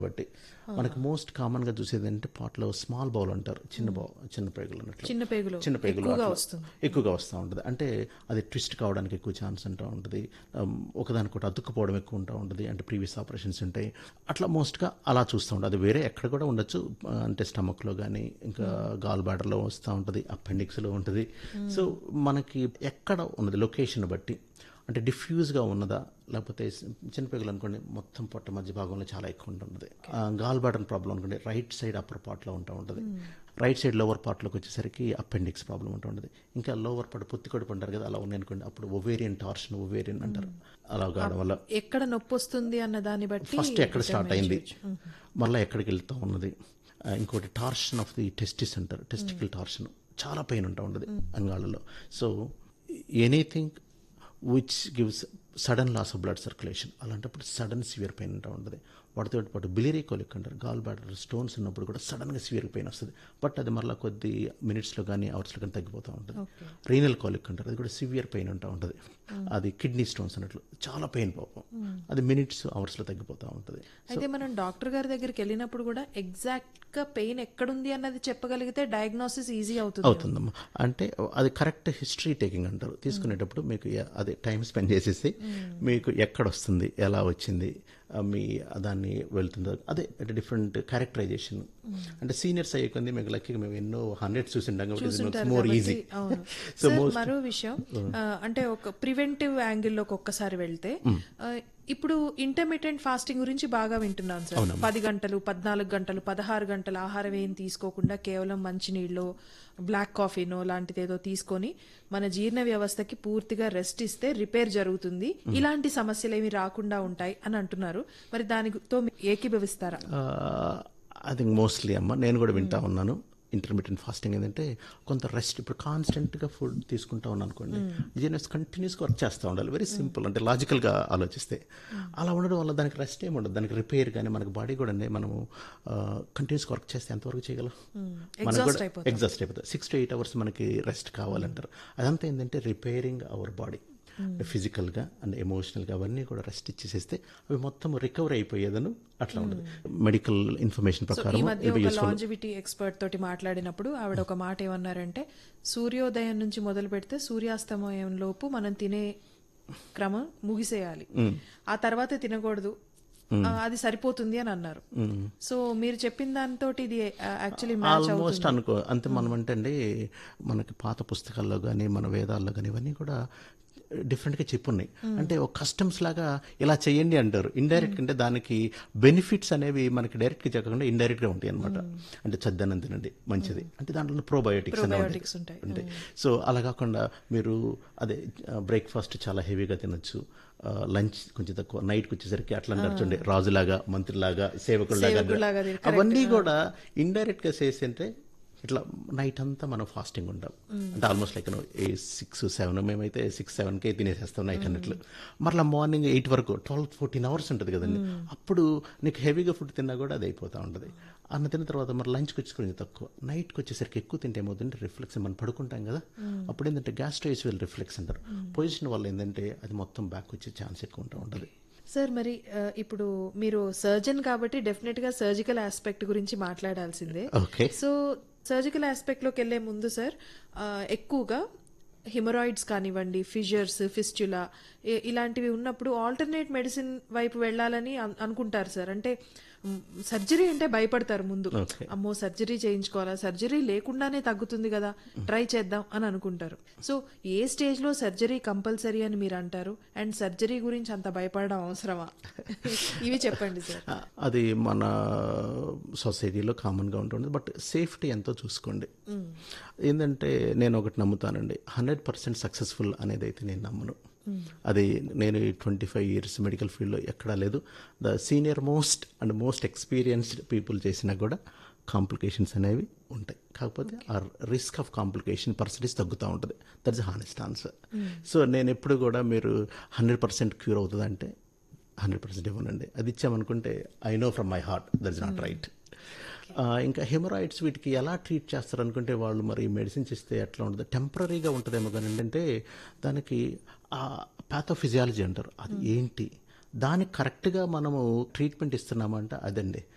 కాబట్టి మనకి most common గా చూసేది అంటే పాటలో స్మాల్ బౌల్ అంటారు చిన్న బౌల్ చిన్న పేగులు అన్నట్లు చిన్న పేగులు చిన్న పేగులు ఎక్కువగా అట్లా వస్తుంది. ఎక్కువగా వస్తూ ఉంటుంది అంటే అది ట్విస్ట్ కావడానికి ఎక్కువ ఛాన్స్ ఉంటూ ఉంటుంది Um, ఒకదానికొకటి అతుక్కుపోవడం ఎక్కువ ఉంటా ఉంటుంది అంటే ప్రీవియస్ ఆపరేషన్స్ ఉంటాయి అట్లా మోస్ట్గా అలా చూస్తూ ఉంటుంది అది వేరే ఎక్కడ కూడా ఉండొచ్చు ఆ, అంటే స్టమక్లో కానీ ఇంకా గాల్ బ్యాడర్లో వస్తూ ఉంటుంది అపెండిక్స్లో ఉంటుంది సో మనకి ఎక్కడ ఉన్నది లొకేషన్ బట్టి అంటే డిఫ్యూజ్గా ఉన్నదా లేకపోతే చిన్నపేగులు అనుకోండి మొత్తం పొట్ట మధ్య భాగంలో చాలా ఎక్కువ ఉంటుంది గాల్ బ్యాడర్ ప్రాబ్లం అనుకోండి రైట్ సైడ్ అప్పర్ పార్ట్లో ఉంటూ ఉంటుంది రైట్ సైడ్ లోవర్ పార్ట్లోకి వచ్చేసరికి అపెండిక్స్ ప్రాబ్లం ఉంటూ ఉంటుంది ఇంకా లోవర్ పార్ట్ పొత్తి కడుపు అంటారు కదా అలా ఉన్నాయి అనుకోండి అప్పుడు ఒవేరియన్ టార్షన్ ఒవేరియన్ అంటారు అలా కావడం వల్ల ఎక్కడ నొప్పి వస్తుంది అన్న దాన్ని బట్టి ఫస్ట్ ఎక్కడ స్టార్ట్ అయింది మళ్ళీ ఎక్కడికి వెళ్తూ ఉన్నది ఆ, ఇంకోటి టార్షన్ ఆఫ్ ది టెస్టిస్ అంటారు టెస్టికల్ టార్షన్ చాలా పెయిన్ ఉంటా ఉంటుంది అంగాళ్ళలో so anything which gives sudden loss of blood circulation అలాంటప్పుడు సడన్ సివియర్ పెయిన్ ఉంటా ఉంటుంది వాటితో పాటు బిలిరీ కోలిక్ అంటారు గాల్ బ్యాడర్ స్టోన్స్ ఉన్నప్పుడు కూడా సడన్గా సివియర్ పెయిన్ వస్తుంది బట్ అది మళ్ళీ కొద్ది మినిట్స్లో కానీ అవర్స్లో కానీ తగ్గిపోతూ ఉంటుంది రీనల్ కాలిక్ అంటారు అది కూడా సివియర్ పెయిన్ ఉంటా ఉంటుంది అది కిడ్నీ స్టోన్స్ అన్నట్లు చాలా పెయిన్ పాపం అది మినిట్స్ అవర్స్లో తగ్గిపోతూ ఉంటుంది అయితే మనం డాక్టర్ గారి దగ్గరికి వెళ్ళినప్పుడు కూడా ఎగ్జాక్ట్ గా పెయిన్ ఎక్కడుంది అన్నది చెప్పగలిగితే డయాగ్నోసిస్ ఈజీ అవుతుంది అవుతుందమ్మా అంటే అది కరెక్ట్ హిస్టరీ టేకింగ్ అంటారు తీసుకునేటప్పుడు మీకు ఎ- అదే టైం స్పెండ్ చేసేసి మీకు ఎక్కడ వస్తుంది ఎలా వచ్చింది ఆ, మీ దాన్ని వెళ్తుందో అదే డిఫరెంట్ క్యారెక్టరైజేషన్ అంటే సీనియర్స్ అయ్యే కొంది మీకు లక్కీగా మేము ఎన్నో హండ్రెడ్స్ చూసింటాం కాబట్టి మోర్ ఈజీ అవును సో సార్ మోస్ట్ మరో విషయం ఆ, అంటే ఒక ప్రివెంటివ్ యాంగిల్లోకి ఒక్కసారి వెళ్తే ఆ, ఇప్పుడు ఇంటర్మీడియట్ ఫాస్టింగ్ గురించి బాగా వింటున్నాను సార్ పది గంటలు పద్నాలుగు గంటలు పదహారు గంటలు ఆహారం ఏం తీసుకోకుండా కేవలం మంచినీళ్ళు బ్లాక్ కాఫీనో లాంటిది ఏదో తీసుకొని మన జీర్ణ వ్యవస్థకి పూర్తిగా రెస్ట్ ఇస్తే రిపేర్ జరుగుతుంది ఇలాంటి సమస్యలు ఏమి రాకుండా ఉంటాయి అని అంటున్నారు మరి దానితో మీరు ఏకీభవిస్తారా ఐ థింక్ మోస్ట్లీ అమ్మ నేను కూడా వింటా ఉన్నాను ఇంటర్మీడియట్ ఫాస్టింగ్ ఏంటంటే కొంత రెస్ట్ ఇప్పుడు కాన్స్టెంట్గా ఫుడ్ తీసుకుంటా ఉన్నాను అనుకోండి జీఎన్ఎస్ కంటిన్యూస్గా వర్క్ చేస్తూ ఉండాలి వెరీ సింపుల్ అంటే లాజికల్గా ఆలోచిస్తే అలా ఉండడం వల్ల దానికి రెస్ట్ ఏమి ఉండదు దానికి రిపేర్ కానీ మనకి బాడీ కూడా అండి మనము కంటిన్యూస్గా వర్క్ చేస్తే ఎంతవరకు చేయగలం మనకు కూడా ఎగ్జాస్ట్ అయిపోతుంది సిక్స్ టు ఎయిట్ అవర్స్ మనకి రెస్ట్ కావాలంటారు అదంతా ఏంటంటే రిపేరింగ్ అవర్ బాడీ ఫిజికల్గా అండ్ ఎమోషనల్గా అవన్నీ కూడా రెస్ట్ ఇచ్చేసేస్తే అవి మొత్తం రికవర్ అయిపోయేదను అట్లా ఉండదు మెడికల్ ఇన్ఫర్మేషన్ ఈ ప్రకారం మధ్య ఒక లాంజివిటీ ఎక్స్పర్ట్ తోటి మాట్లాడినప్పుడు ఆవిడ ఒక మాట ఏమన్నారంటే సూర్యోదయం నుంచి మొదలు పెడితే సూర్యాస్తమయం లోపు మనం తినే క్రమం ముగిసేయాలి ఆ తర్వాత తినకూడదు ఆ, అది సరిపోతుంది అని అన్నారు సో మీరు చెప్పిన దాంతో ఇది యాక్చువల్లీ మ్యాచ్ ఆల్మోస్ట్ అనుకో అంతే మనం అంటే అండి మనకి పాత పుస్తకాల్లో కానీ మన వేదాల్లో కానీ ఇవన్నీ కూడా డిఫరెంట్గా చెప్పున్నాయి అంటే ఒక కస్టమ్స్ లాగా ఇలా చేయండి అంటారు ఇండైరెక్ట్ అంటే దానికి బెనిఫిట్స్ అనేవి మనకి డైరెక్ట్గా చెప్పకుండా ఇండైరెక్ట్గా ఉంటాయి అనమాట అంటే చద్దనం తినండి మంచిది అంటే దాంట్లో ప్రోబయోటిక్స్ అనేవి Probiotics ఉంటాయి. ఉంటాయి సో అలా కాకుండా మీరు అదే బ్రేక్ఫాస్ట్ చాలా హెవీగా తినొచ్చు లంచ్ కొంచెం తక్కువ నైట్కి వచ్చేసరికి అట్లా అంటారు చూడండి రాజులాగా మంత్రిలాగా సేవకుడిలాగా సేవకుడిలాగా అంటారు. అవన్నీ కూడా ఇండైరెక్ట్ గా చేసి అంటే ఇట్లా నైట్ అంతా మనం ఫాస్టింగ్ ఉంటాం అంటే almost like a six seven మేమైతే సిక్స్ సెవెన్కే తినేసేస్తాం నైట్ అన్నట్లు మరలా మార్నింగ్ ఎయిట్ వరకు ట్వెల్వ్ ఫోర్టీన్ అవర్స్ ఉంటుంది కదండి అప్పుడు నీకు హెవీగా ఫుడ్ తిన్నా కూడా అది అయిపోతూ ఉంటుంది అన్న తిన్న తర్వాత మరి లంచ్కి వచ్చి కొంచెం తక్కువ నైట్కి వచ్చేసరికి ఎక్కువ తింటే ఏమవుతుందంటే రిఫ్లెక్స్ మనం పడుకుంటాం కదా అప్పుడు ఏంటంటే గ్యాస్ట్రోయిస్వెల్ రిఫ్లెక్స్ అంటారు పొజిషన్ వల్ల ఏంటంటే అది మొత్తం బ్యాక్ వచ్చే ఛాన్స్ ఎక్కువ ఉంటా ఉంటుంది సార్ మరి ఆ, ఇప్పుడు మీరు సర్జన్ కాబట్టి డెఫినెట్ గా సర్జికల్ ఆస్పెక్ట్ గురించి మాట్లాడాల్సిందే ఓకే సో సర్జికల్ ఆస్పెక్ట్ లోకి వెళ్లే ముందు సార్ ఆ, ఎక్కువగా హిమరాయిడ్స్ కానివ్వండి ఫిజర్స్ ఫిస్చులా ఇలాంటివి ఉన్నప్పుడు ఆల్టర్నేట్ మెడిసిన్ వైపు వెళ్ళాలని అన్- అనుకుంటారు సార్ అంటే సర్జరీ అంటే భయపడతారు ముందు Okay. అమ్మో సర్జరీ చేయించుకోవాలా సర్జరీ లేకుండానే తగ్గుతుంది కదా ట్రై చేద్దాం అని అనుకుంటారు సో ఏ స్టేజ్ లో సర్జరీ కంపల్సరీ అని మీరు అంటారు అండ్ సర్జరీ గురించి అంత భయపడడం అవసరమా ఇవి చెప్పండి సార్ ఆ, అది మన సొసైటీలో కామన్గా ఉంటుంది బట్ సేఫ్టీ ఎంతో చూసుకోండి ఏంటంటే నేను ఒకటి నమ్ముతానండి హండ్రెడ్ పర్సెంట్ సక్సెస్ఫుల్ అనేది అయితే నేను నమ్మను అది నేను ట్వంటీ ఫైవ్ ఇయర్స్ మెడికల్ ఫీల్డ్లో ఎక్కడా లేదు the senior most and most experienced people చేసినా కూడా కాంప్లికేషన్స్ అనేవి ఉంటాయి కాకపోతే ఆ రిస్క్ ఆఫ్ కాంప్లికేషన్ పర్సంటేజ్ తగ్గుతూ ఉంటుంది దట్స్ హానెస్ట్ ఆన్సర్ సో నేను ఎప్పుడు కూడా మీరు హండ్రెడ్ పర్సెంట్ క్యూర్ అవుతుందంటే హండ్రెడ్ పర్సెంట్ ఇవ్వనండి అది ఇచ్చామనుకుంటే I know from my heart that is not right ఇంకా హెమరాయిడ్స్ వీటికి ఎలా ట్రీట్ చేస్తారు అనుకుంటే వాళ్ళు మరి మెడిసిన్స్ ఇస్తే ఎట్లా ఉంటుంది టెంపరీగా ఉంటుందేమో కానీ ఏంటంటే దానికి ఆ ప్యాథోఫిజియాలజీ అంటారు అది ఏంటి దానికి కరెక్ట్గా మనము ట్రీట్మెంట్ ఇస్తున్నామంటే అదండి